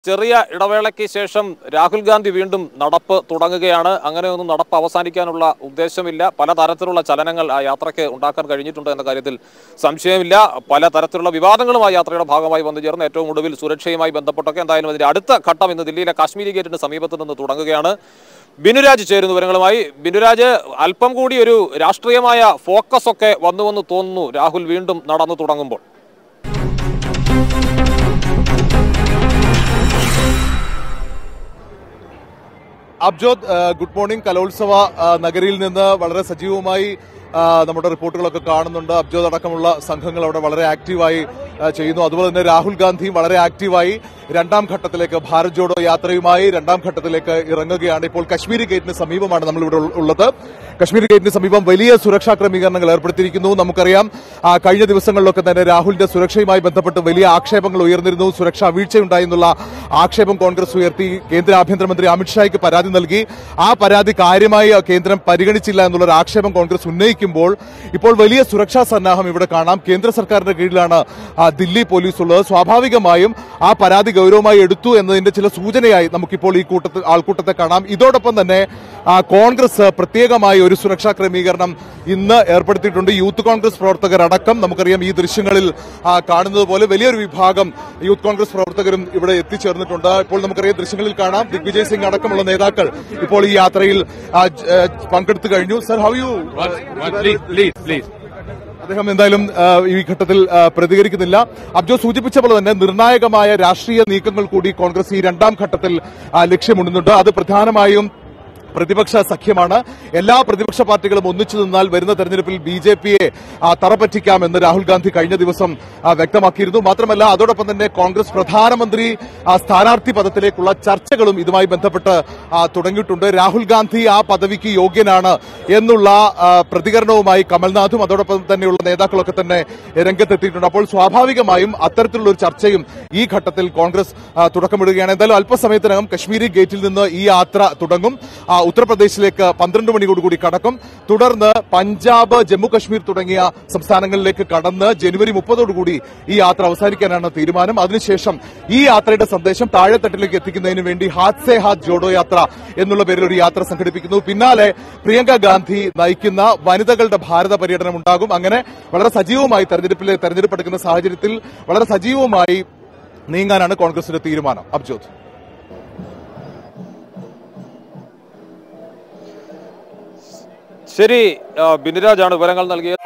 ചെറിയ ഇടവേളയ്ക്ക് ശേഷം രാഹുൽ ഗാന്ധി വീണ്ടും നടപ്പ് തുടങ്ങുകയാണ് അങ്ങനെയൊന്നും നടപ്പ് അവസാനിക്കാനുള്ള ഉദ്ദേശമില്ല പലതരത്തിലുള്ള ചലനങ്ങൾ ആ യാത്രയ്ക്ക് ഉണ്ടാക്കാൻ കഴിഞ്ഞിട്ടുണ്ട് എന്ന കാര്യത്തിൽ സംശയമില്ല പലതരത്തിലുള്ള വിവാദങ്ങളും ആ യാത്രയുടെ ഭാഗമായി വന്നു ചേർന്ന് ഏറ്റവും ഒടുവിൽ സുരക്ഷയുമായി ബന്ധപ്പെട്ടൊക്കെ എന്തായാലും അതിന്റെ അടുത്ത ഘട്ടം ഇന്ന് ദില്ലിയിലെ കാശ്മീരി ഗേറ്റിന് സമീപത്ത് നിന്ന് തുടങ്ങുകയാണ് ബിനുരാജ് ചേരുന്നു വിവരങ്ങളുമായി ബിനുരാജ് അല്പം കൂടി ഒരു രാഷ്ട്രീയമായ ഫോക്കസ് ഒക്കെ വന്നുവെന്ന് തോന്നുന്നു രാഹുൽ വീണ്ടും നടന്നു തുടങ്ങുമ്പോൾ അബ്ജോദ് ആ, ഗുഡ് മോർണിംഗ് കലോത്സവ ആ, നഗരിയിൽ നിന്ന് വളരെ സജീവമായി ആ, നമ്മുടെ റിപ്പോർട്ടുകളൊക്കെ കാണുന്നുണ്ട് അബ്ജോദ് അടക്കമുള്ള സംഘങ്ങൾ അവിടെ വളരെ ആക്റ്റീവായി ആ, ചെയ്യുന്നു അതുപോലെ തന്നെ രാഹുൽ ഗാന്ധിയും വളരെ ആക്റ്റീവായി രണ്ടാം ഘട്ടത്തിലേക്ക് ഭാരത് ജോഡോ യാത്രയുമായി രണ്ടാം ഘട്ടത്തിലേക്ക് ഇറങ്ങുകയാണ് ഇപ്പോൾ കശ്മീരി ഗേറ്റിന് സമീപമാണ് നമ്മൾ ഇവിടെ ഉള്ളത് കശ്മീർ ഗേറ്റിന് സമീപം വലിയ സുരക്ഷാ ക്രമീകരണങ്ങൾ ഏർപ്പെടുത്തിയിരിക്കുന്നു നമുക്കറിയാം ആ, കഴിഞ്ഞ ദിവസങ്ങളിലൊക്കെ തന്നെ രാഹുലിന്റെ സുരക്ഷയുമായി ബന്ധപ്പെട്ട് വലിയ ആക്ഷേപങ്ങൾ ഉയർന്നിരുന്നു സുരക്ഷാ വീഴ്ചയുണ്ടായി എന്നുള്ള ആക്ഷേപം കോൺഗ്രസ് ഉയർത്തി കേന്ദ്ര ആഭ്യന്തരമന്ത്രി അമിത്ഷായ്ക്ക് പരാതി നൽകി ആ പരാതി കാര്യമായി കേന്ദ്രം പരിഗണിച്ചില്ല എന്നുള്ള ഒരു ആക്ഷേപം കോൺഗ്രസ് ഉന്നയിക്കുമ്പോൾ ഇപ്പോൾ വലിയ സുരക്ഷാ സന്നാഹം ഇവിടെ കാണാം കേന്ദ്ര സർക്കാരിന്റെ കീഴിലാണ് ആ, ദില്ലി പോലീസ് ഉള്ളത് സ്വാഭാവികമായും ആ പരാതി ഗൗരവമായി എടുത്തു എന്നതിന്റെ ചില സൂചനയായി നമുക്കിപ്പോൾ ഈ കൂട്ടത്തിൽ ആൾക്കൂട്ടത്തെ കാണാം ഇതോടൊപ്പം തന്നെ ആ, കോൺഗ്രസ് പ്രത്യേകമായി ഒരു സുരക്ഷാ ക്രമീകരണം ഇന്ന് ഏർപ്പെടുത്തിയിട്ടുണ്ട് യൂത്ത് കോൺഗ്രസ് പ്രവർത്തകർ അടക്കം നമുക്കറിയാം ഈ ദൃശ്യങ്ങളിൽ ആ, കാണുന്നത് പോലെ വലിയൊരു വിഭാഗം യൂത്ത് കോൺഗ്രസ് പ്രവർത്തകരും ഇവിടെ എത്തിച്ചേർന്നിട്ടുണ്ട് ഇപ്പോൾ നമുക്കറിയാം ദൃശ്യങ്ങളിൽ കാണാം ദിഗ്വിജയ് സിംഗ് അടക്കമുള്ള നേതാക്കൾ ഇപ്പോൾ ഈ യാത്രയിൽ ആ, ജ- ഏ, പങ്കെടുത്തു കഴിഞ്ഞു sir how you Please, please, please. അദ്ദേഹം എന്തായാലും ആ, ഈ ഘട്ടത്തിൽ ആ, പ്രതികരിക്കുന്നില്ല അബ്ജോ സൂചിപ്പിച്ച പോലെ തന്നെ നിർണായകമായ രാഷ്ട്രീയ നീക്കങ്ങൾ കൂടി കോൺഗ്രസ് ഈ രണ്ടാം ഘട്ടത്തിൽ ആ, ലക്ഷ്യമിടുന്നുണ്ട് അത് പ്രധാനമായും പ്രതിപക്ഷ സഖ്യമാണ് എല്ലാ പ്രതിപക്ഷ പാർട്ടികളും ഒന്നിച്ചു നിന്നാൽ വരുന്ന തെരഞ്ഞെടുപ്പിൽ ബി ജെ പിയെ തറപ്പറ്റിക്കാമെന്ന് രാഹുൽ ഗാന്ധി കഴിഞ്ഞ ദിവസം ആ, വ്യക്തമാക്കിയിരുന്നു മാത്രമല്ല അതോടൊപ്പം തന്നെ കോൺഗ്രസ് പ്രധാനമന്ത്രി ആ, സ്ഥാനാർത്ഥി പദത്തിലേക്കുള്ള ചർച്ചകളും ഇതുമായി ബന്ധപ്പെട്ട് ആ, തുടങ്ങിയിട്ടുണ്ട് രാഹുൽ ഗാന്ധി ആ പദവിക്ക് യോഗ്യനാണ് എന്നുള്ള ആ, പ്രതികരണവുമായി കമൽനാഥും അതോടൊപ്പം തന്നെയുള്ള നേതാക്കളൊക്കെ തന്നെ രംഗത്തെത്തിയിട്ടുണ്ട് അപ്പോൾ സ്വാഭാവികമായും അത്തരത്തിലുള്ള ഒരു ചർച്ചയും ഈ ഘട്ടത്തിൽ കോൺഗ്രസ് ആ, തുടക്കമിടുകയാണ് എന്തായാലും അല്പസമയത്തിനകം കശ്മീരി ഗേറ്റിൽ നിന്ന് ഈ യാത്ര തുടങ്ങും ആ, ഉത്തർപ്രദേശിലേക്ക് പന്ത്രണ്ട് മണിയോടുകൂടി കടക്കും തുടർന്ന് പഞ്ചാബ് ജമ്മു കശ്മീർ തുടങ്ങിയ സംസ്ഥാനങ്ങളിലേക്ക് കടന്ന് ജനുവരി മുപ്പതോടുകൂടി ഈ യാത്ര അവസാനിക്കാനാണ് തീരുമാനം അതിനുശേഷം ഈ യാത്രയുടെ സന്ദേശം താഴെത്തട്ടിലേക്ക് എത്തിക്കുന്നതിന് വേണ്ടി ഹാത്ത് സേ ഹാത്ത് ജോഡോ യാത്ര എന്നുള്ള പേരിൽ ഒരു യാത്ര സംഘടിപ്പിക്കുന്നു പിന്നാലെ പ്രിയങ്ക ഗാന്ധി നയിക്കുന്ന വനിതകളുടെ ഭാരത പര്യടനം ഉണ്ടാകും അങ്ങനെ വളരെ സജീവമായി തെരഞ്ഞെടുപ്പിൽ തെരഞ്ഞെടുപ്പ് എടുക്കുന്ന സാഹചര്യത്തിൽ വളരെ സജീവമായി നീങ്ങാനാണ് കോൺഗ്രസിന്റെ തീരുമാനം അബ്ജോത് ശരി ആ, ബിനുരാജാണ് വിവരങ്ങൾ നൽകിയത്